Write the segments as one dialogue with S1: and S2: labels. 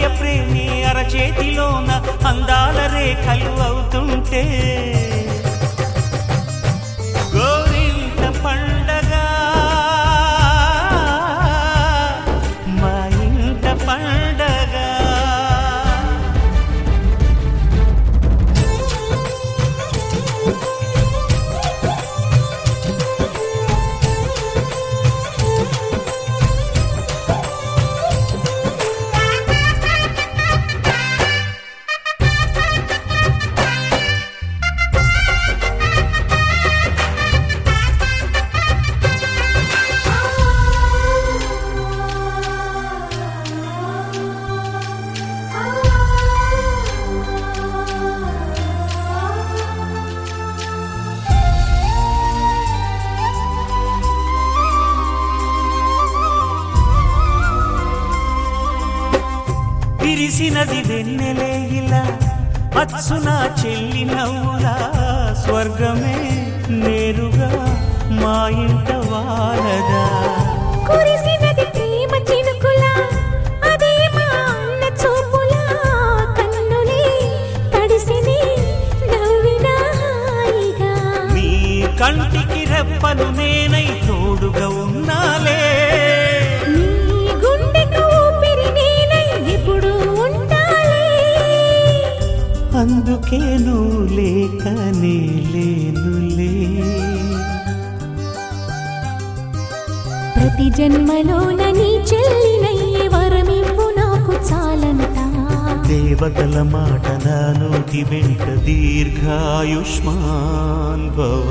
S1: అన్నయ్య ప్రేమి అరచేతిలోన అందాల రేఖలు అవుతుంటే గోరింట పండగ మా ఇంట పండగ విరిసినది వెన్నెలే ఇలా అచ్చున చెల్లి నవ్వులా స్వర్గమే నేరుగా మా ఇంట వారదా
S2: కురిసినది ప్రేమ చినుకులా అదే మా అన్న చూపులా కన్నులే తడిసిని నవ్విన హాయిగా
S1: నీ కంటికి రెప్పను నేనై తోడుగా ఉన్నాలే
S2: నీ గుండెకు ఊపిరి నేనై ఎప్పుడు ఉంటాలే
S1: అందుకే నువ్వు లేకనే లేనులే
S2: ప్రతి జన్మలోన నీ చెల్లినయ్యే వరమివ్వు నాకు చాలంట
S1: దేవతల మాట నా నోటి వెంట దీర్ఘాయుష్మాన్ భవ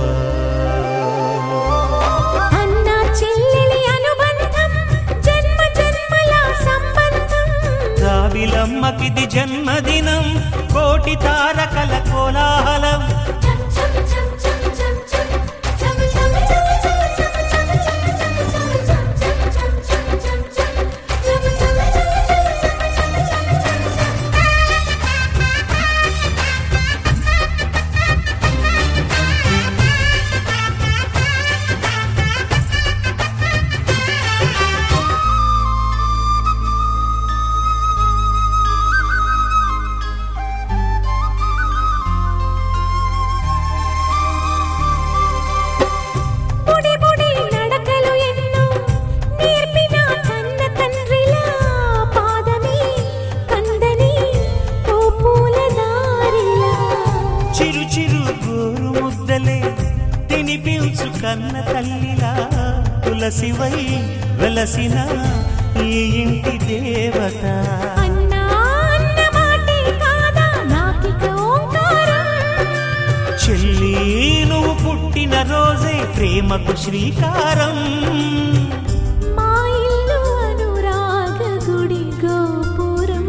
S2: అన్న చెల్లెలి అనుబంధం జన్మ జన్మల సంబంధం
S1: రావిలమ్మకిది జన్మదినం కోటి తారకల కోలాహలం
S2: బుడి బుడి నడకలు ఎన్నో నేర్పిన కన్న తండ్రిలా పాదమే కందని ఓ పూల దారిలా
S1: చిరు చిరు గోరు ముద్దలే తినిపించు కన్న తల్లిలా తులసివై వెలసిన ఈ ఇంటి దేవత
S2: అన్నా అన్న మాటే కాదా నాకిక ఓంకారం
S1: చెల్లి నువ్వు పుట్టిన రోజే ప్రేమకు శ్రీకారం
S2: మా ఇల్లు అనురాగ గుడి గోపురం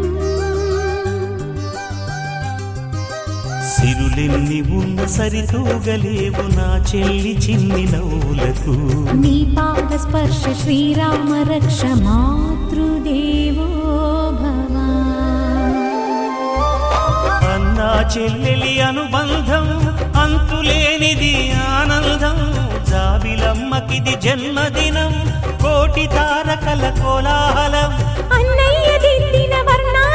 S1: సిరులెన్ని ఉన్న సరితూగలేవు నా చెల్లి చిన్ని నవ్వులకు
S2: నీ పాద స్పర్శ శ్రీరామ రక్ష మాతృదేవో భవ
S1: అన్నా చెల్లెలి అనుబంధం అంతులేనిది ఆనందం జాబిలమ్మకిది జన్మదినం కోటి తారకల కోలాహలం
S2: అన్నయ్య దిద్దిన వర్ణాల